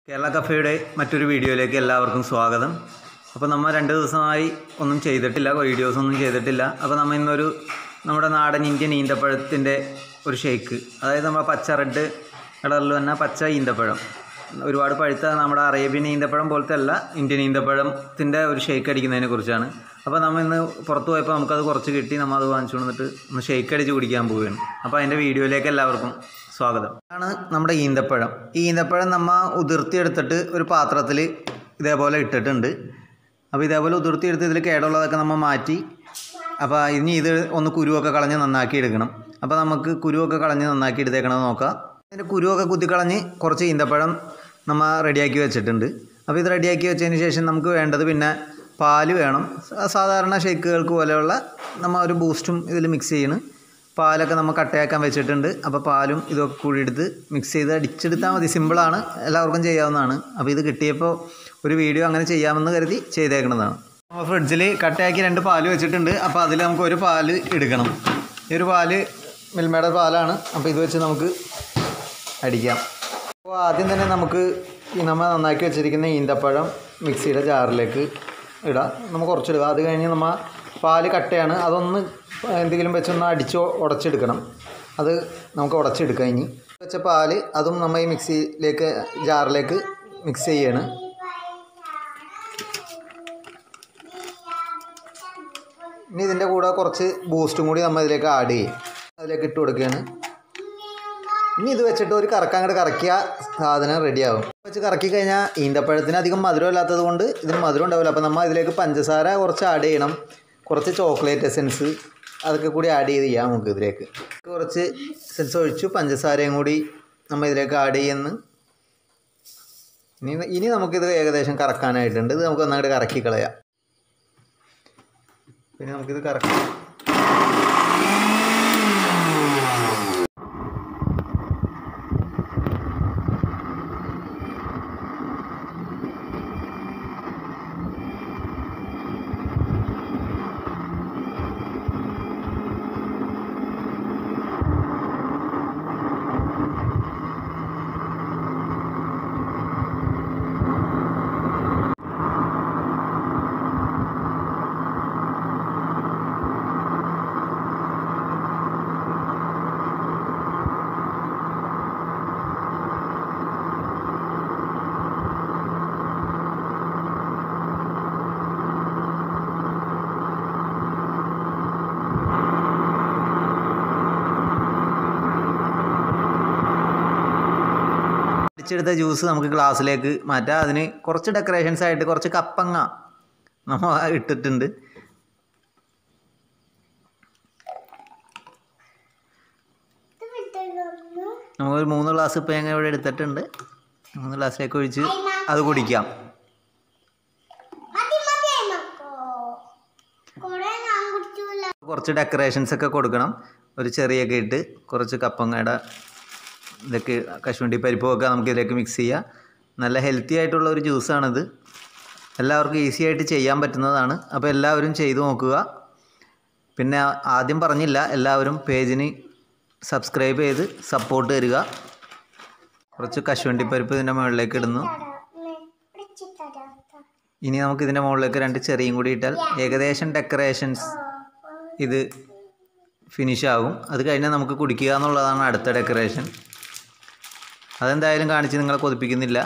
കേരള കഫേയുടെ മറ്റൊരു വീഡിയോയിലേക്ക് എല്ലാവർക്കും സ്വാഗതം അപ്പോൾ നമ്മൾ രണ്ട് ദിവസമായി ഒന്നും ചെയ്തിട്ടില്ല വീഡിയോസ് ഒന്നും ചെയ്തിട്ടില്ല അപ്പോൾ നമ്മൾ ഇന്നൊരു നമ്മുടെ നാടൻ ഇന്ത്യൻ ഈന്തപ്പഴത്തിൻ്റെ ഒരു ഷേക്ക് അതായത് നമ്മുടെ പച്ച റെഡ് കളറിൽ വന്ന പച്ച ഈന്തപ്പഴം ഒരുപാട് പഴുത്ത നമ്മുടെ അറേബ്യൻ ഈന്തപ്പഴം പോലത്തെ അല്ല ഇന്ത്യൻ ഈന്തപ്പഴത്തിൻ്റെ ഒരു ഷേക്ക് അടിക്കുന്നതിനെ കുറിച്ചാണ് അപ്പോൾ നമ്മൾ ഇന്ന് പുറത്ത് പോയപ്പോൾ നമുക്കത് കുറച്ച് കിട്ടി നമ്മൾ അത് വാങ്ങിച്ചു വന്നിട്ട് ഒന്ന് ഷേക്ക് അടിച്ച് കുടിക്കാൻ പോവുകയാണ് അപ്പോൾ അതിൻ്റെ വീഡിയോയിലേക്ക് എല്ലാവർക്കും സ്വാഗതം ആണ് നമ്മുടെ ഈന്തപ്പഴം ഈ ഈന്തപ്പഴം നമ്മ ഉതിർത്തിയെടുത്തിട്ട് ഒരു പാത്രത്തിൽ ഇതേപോലെ ഇട്ടിട്ടുണ്ട് അപ്പോൾ ഇതേപോലെ ഉതിർത്തിയെടുത്ത് ഇതിൽ കേടുള്ളതൊക്കെ നമ്മൾ മാറ്റി അപ്പോൾ ഇനി ഇത് ഒന്ന് കുരുവൊക്കെ കളഞ്ഞ് നന്നാക്കി എടുക്കണം അപ്പോൾ നമുക്ക് കുരുവൊക്കെ കളഞ്ഞ് നന്നാക്കി എടുത്തേക്കണം നോക്കാം അതിൻ്റെ കുരുവൊക്കെ കുത്തിക്കളഞ്ഞ് കുറച്ച് ഈന്തപ്പഴം നമ്മൾ റെഡിയാക്കി വെച്ചിട്ടുണ്ട് അപ്പോൾ ഇത് റെഡിയാക്കി വെച്ചതിന് ശേഷം നമുക്ക് വേണ്ടത് പിന്നെ പാല് വേണം സാ- സാധാരണ ഷേക്കുകൾക്ക് പോലെയുള്ള നമ്മൾ ഒരു ബൂസ്റ്റും ഇതിൽ മിക്സ് ചെയ്യണം പാലൊക്കെ നമ്മൾ കട്ടയാക്കാൻ വെച്ചിട്ടുണ്ട് അപ്പോൾ പാലും ഇതൊക്കെ കൂടി എടുത്ത് മിക്സ് ചെയ്ത് അടിച്ചെടുത്താൽ മതി സിമ്പിളാണ് എല്ലാവർക്കും ചെയ്യാവുന്നതാണ് അപ്പോൾ ഇത് കിട്ടിയപ്പോൾ ഒരു വീഡിയോ അങ്ങനെ ചെയ്യാമെന്ന് കരുതി ചെയ്തേക്കുന്നതാണ് നമ്മൾ ഫ്രിഡ്ജിൽ കട്ടയാക്കി രണ്ട് പാല് വെച്ചിട്ടുണ്ട് അപ്പോൾ അതിൽ നമുക്ക് ഒരു പാല് എടുക്കണം ഈ ഒരു പാല് മിൽമയുടെ പാലാണ് അപ്പോൾ ഇത് വെച്ച് നമുക്ക് അടിക്കാം അപ്പോൾ ആദ്യം തന്നെ നമുക്ക് ഈ നമ്മൾ നന്നാക്കി വെച്ചിരിക്കുന്ന ഈന്തപ്പഴം മിക്സിയുടെ ജാറിലേക്ക് ഇടാം നമുക്ക് കുറച്ചിടുക അത് കഴിഞ്ഞ് നമ്മൾ പാല് കട്ടയാണ് അതൊന്ന് എന്തെങ്കിലും വെച്ചൊന്ന് അടിച്ച് ഉടച്ചെടുക്കണം അത് നമുക്ക് ഉടച്ചെടുക്കാം ഇനി വെച്ച പാല് അതും നമ്മൾ ഈ മിക്സിയിലേക്ക് ജാറിലേക്ക് മിക്സ് ചെയ്യാണ് ഇനി ഇതിൻ്റെ കൂടെ കുറച്ച് ബൂസ്റ്റും കൂടി നമ്മൾ ഇതിലേക്ക് ആഡ് ചെയ്യും അതിലേക്ക് ഇട്ട് കൊടുക്കുകയാണ് ഇനി ഇത് വെച്ചിട്ട് ഒരു കറക്കം അങ്ങോട്ട് കറക്കിയ സാധനം റെഡിയാവും വെച്ച് കറക്കി കഴിഞ്ഞാൽ ഈന്തപ്പഴത്തിന് അധികം മധുരം ഇല്ലാത്തത് കൊണ്ട് ഇതിന് മധുരം ഉണ്ടാവില്ല അപ്പോൾ നമ്മൾ ഇതിലേക്ക് പഞ്ചസാര കുറച്ച് ആഡ് ചെയ്യണം കുറച്ച് ചോക്ലേറ്റ് എസെൻസ് അതൊക്കെ കൂടി ആഡ് ചെയ്ത് ചെയ്യാം നമുക്ക് ഇതിലേക്ക് കുറച്ച് എസെൻസ് ഒഴിച്ചു പഞ്ചസാരയും കൂടി നമ്മൾ ഇതിലേക്ക് ആഡ് ചെയ്യുന്നു ഇനി ഇനി നമുക്കിത് ഏകദേശം കറക്കാനായിട്ടുണ്ട് ഇത് നമുക്ക് ഒന്നങ്ങോട്ട് കറക്കി കളയാം പിന്നെ നമുക്കിത് കറക്കാം അടിച്ചെടുത്ത ജ്യൂസ് നമുക്ക് ഗ്ലാസ്സിലേക്ക് മാറ്റാം അതിന് കുറച്ച് ഡെക്കറേഷൻസ് ആയിട്ട് കുറച്ച് കപ്പങ്ങ നമ്മൾ ഇട്ടിട്ടുണ്ട് നമുക്കൊരു മൂന്ന് ഗ്ലാസ് ഇപ്പം ഞങ്ങൾ ഇവിടെ എടുത്തിട്ടുണ്ട് മൂന്ന് ഗ്ലാസ്സിലേക്ക് ഒഴിച്ച് അത് കുടിക്കാം മതി മതി അയ്മക്കോ കൊറേ ഞാൻ കുടിച്ചൂല കുറച്ച് ഡെക്കറേഷൻസ് ഒക്കെ കൊടുക്കണം ഒരു ചെറിയൊക്കെ ഇട്ട് കുറച്ച് കപ്പങ്ങയുടെ ഇതൊക്കെ കശുവണ്ടി പരിപ്പുമൊക്കെ നമുക്ക് ഇതിലേക്ക് മിക്സ് ചെയ്യാം നല്ല ഹെൽത്തി ആയിട്ടുള്ള ഒരു ജ്യൂസാണിത് എല്ലാവർക്കും ഈസി ആയിട്ട് ചെയ്യാൻ പറ്റുന്നതാണ് അപ്പോൾ എല്ലാവരും ചെയ്തു നോക്കുക പിന്നെ ആദ്യം പറഞ്ഞില്ല എല്ലാവരും പേജിന് സബ്സ്ക്രൈബ് ചെയ്ത് സപ്പോർട്ട് തരിക കുറച്ച് കശുവണ്ടി പരിപ്പ് ഇതിൻ്റെ മുകളിലേക്ക് ഇടുന്നു ഇനി നമുക്ക് ഇതിൻ്റെ മുകളിലേക്ക് രണ്ട് ചെറിയും കൂടി ഇട്ടാൽ ഏകദേശം ഡെക്കറേഷൻസ് ഇത് ഫിനിഷ് ആകും അത് കഴിഞ്ഞാൽ നമുക്ക് കുടിക്കുക എന്നുള്ളതാണ് അടുത്ത ഡെക്കറേഷൻ അതെന്തായാലും കാണിച്ച് നിങ്ങളെ കൊതിപ്പിക്കുന്നില്ല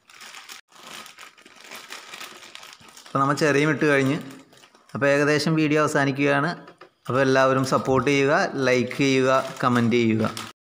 അപ്പോൾ നമ്മൾ ചെറിയും ഇട്ട് കഴിഞ്ഞ് അപ്പോൾ ഏകദേശം വീഡിയോ അവസാനിക്കുകയാണ് അപ്പോൾ എല്ലാവരും സപ്പോർട്ട് ചെയ്യുക ലൈക്ക് ചെയ്യുക കമൻറ്റ് ചെയ്യുക